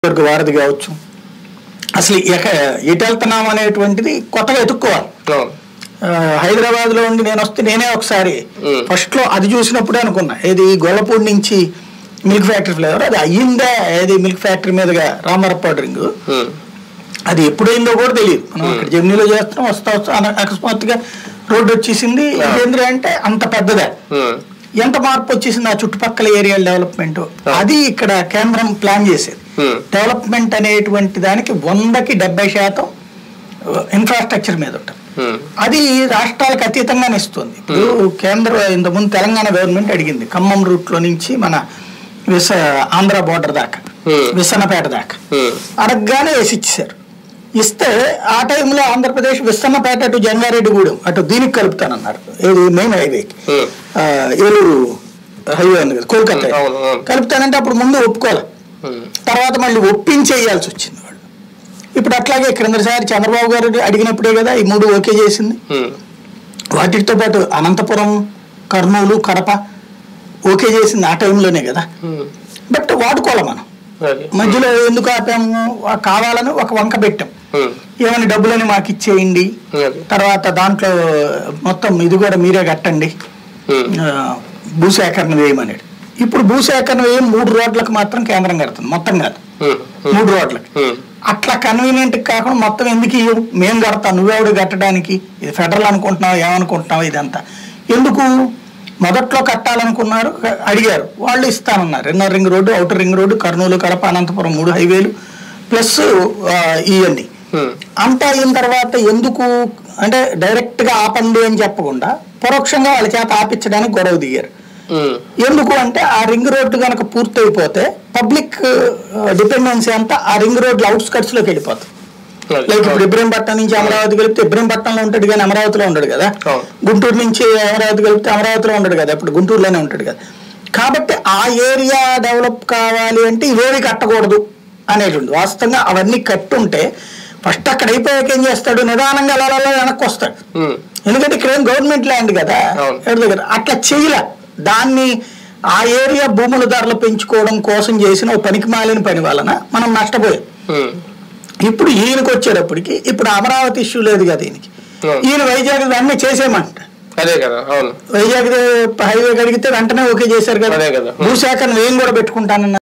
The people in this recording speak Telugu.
గోదావరికి వారధి కావచ్చు అసలు ఎక- ఎటు వెళ్తున్నాం అనేటువంటిది కొత్తగా ఎత్తుక్కోవాలి అవును ఆ, హైదరాబాద్ లో ఉండి నేను వస్తే నేనే ఒకసారి Hmm. ఫస్ట్ లో అది చూసినప్పుడే అనుకున్నా ఏది గొల్లపూడి నుంచి మిల్క్ ఫ్యాక్టరీ ఫ్లేవర్ అది అయ్యిందా ఏది మిల్క్ ఫ్యాక్టరీ మీదుగా రామరపాడు రింగ్ ఉమ్, అది ఎప్పుడైందో కూడా తెలియదు మనం అక్కడ జమ్నీలో చేస్తాం వస్తా వస్తా అన- అకస్మాత్తుగా రోడ్డు వచ్చేసింది ఇదేంద్ర అంటే అంత పెద్దదే ఉమ్, ఎంత మార్పు వచ్చేసింది ఆ చుట్టుపక్కల ఏరియాల డెవలప్మెంట్ అది ఇక్కడ కేంద్రం ప్లాన్ చేసేది Hmm. డెవలప్మెంట్ అనేటువంటి దానికి వందకి డెబ్బై శాతం ఇన్ఫ్రాస్ట్రక్చర్ మీద ఉంటుంది ఉమ్, అది రాష్ట్రాలకు అతీతంగానే ఇస్తుంది ఇప్పుడు కేంద్ర ఇంతకుముందు తెలంగాణ గవర్నమెంట్ అడిగింది ఖమ్మం రూట్ లో నుంచి మన విస ఆంధ్ర బోర్డర్ దాకా Hmm. విసన్నపేట దాకా ఉమ్, అడగగానే వేసి ఇచ్చేశారు ఇస్తే ఆ టైంలో ఆంధ్రప్రదేశ్ విస్తన్నపేట అటు జంగారెడ్డిగూడెం అటు దీనికి కలుపుతానన్నారు ఏది మెయిన్ హైవేకి ఉమ్, ఆ, ఏలూరు హైవే ఉంది కదా కోల్కతా అవును, అవును. కలుపుతానంటే అప్పుడు ముందు ఒప్పుకోవాలి ఉమ్, తర్వాత మళ్ళీ ఒప్పించేయాల్సి వచ్చింది వాళ్ళు ఇప్పుడు అట్లాగే క్రిందసారి చంద్రబాబు గారు అడిగినప్పుడే కదా ఈ మూడు ఓకే చేసింది ఉమ్, వాటితో పాటు అనంతపురం కర్నూలు కడప ఓకే చేసింది ఆ టైంలోనే కదా ఉమ్, బట్ వాడుకోవాలి మనం అది. మధ్యలో ఎందుకు ఆపాము ఆ కావాలని ఒక వంక పెట్టాం ఉమ్, ఏమని డబ్బులని మాకు ఇచ్చేయండి అది. తర్వాత దాంట్లో మొత్తం ఇది కూడా మీరే కట్టండి ఉమ్, ఆ, భూసేకరణ వేయమనేది ఇప్పుడు భూసేకరణ వేయం మూడు రోడ్లకు మాత్రం కేంద్రం కడుతుంది మొత్తం కాదు ఉమ్, ఉమ్, మూడు రోడ్లకి ఉమ్, అట్లా కన్వీనియంట్ కాకుండా మొత్తం ఎందుకు ఇవ్వవు మేము కడతాం నువ్వెవడు కట్టడానికి ఇది ఫెడరల్ అనుకుంటున్నావు ఏమనుకుంటున్నావు ఇదంతా ఎందుకు మొదట్లో కట్టాలనుకున్నారు క- అడిగారు వాళ్ళు ఇస్తానన్నారు inner ring road outer ring road Kurnool Kadapa Anantapur మూడు హైవేలు ప్లస్ ఇవన్నీ ఉమ్, అంతా అయిన తర్వాత ఎందుకు అంటే డైరెక్ట్ గా ఆపండి అని చెప్పకుండా పరోక్షంగా వాళ్ళ చేత ఆపించడానికి గొడవ దిగారు ఉమ్, ఎందుకు అంటే ఆ రింగ్ రోడ్డు కనుక పూర్తయిపోతే పబ్లిక్ డిపెండెన్సీ అంతా ఆ రింగ్ రోడ్ల అవుట్స్కట్స్ లోకి వెళ్ళిపోతుంది అది. లైక్ ఇప్పుడు ఇబ్రహీంపట్నం నుంచి అమరావతి కలిపితే ఇబ్రహీంపట్నంలో ఉంటాడు కానీ అమరావతిలో ఉంటాడు కదా అవును. గుంటూరు నుంచి అమరావతి కలిపితే అమరావతిలో ఉంటాడు కదా ఇప్పుడు గుంటూరులోనే ఉంటాడు కదా కాబట్టి ఆ ఏరియా డెవలప్ కావాలి అంటే ఇవేవి కట్టకూడదు అనేటువంటి వాస్తవంగా అవన్నీ కట్టుంటే ఫస్ట్ అక్కడ అయిపోయాక ఏం చేస్తాడు నిదానంగా అలా అలా వెనక్కి వస్తాడు ఉమ్, ఎందుకంటే ఇక్కడ ఏం గవర్నమెంట్ ల్యాండ్ కదా అవును. ఎవరి దగ్గర అట్లా చేయలే దాన్ని ఆ ఏరియా భూముల ధరలు పెంచుకోవడం కోసం చేసిన ఓ పనికి మాలిన పని వలన మనం నష్టపోయాం ఉమ్, ఇప్పుడు ఈయనకి వచ్చేటప్పటికి ఇప్పుడు అమరావతి ఇష్యూ లేదు కదా ఈయనకి అవును. ఈయన వైజాగ్ అన్ని చేసేయమంట అదే కదా అవును వైజాగ్ హైవే అడిగితే వెంటనే ఓకే చేశారు కదా అదే కదా. భూసేకరణ ఏం కూడా పెట్టుకుంటానన్న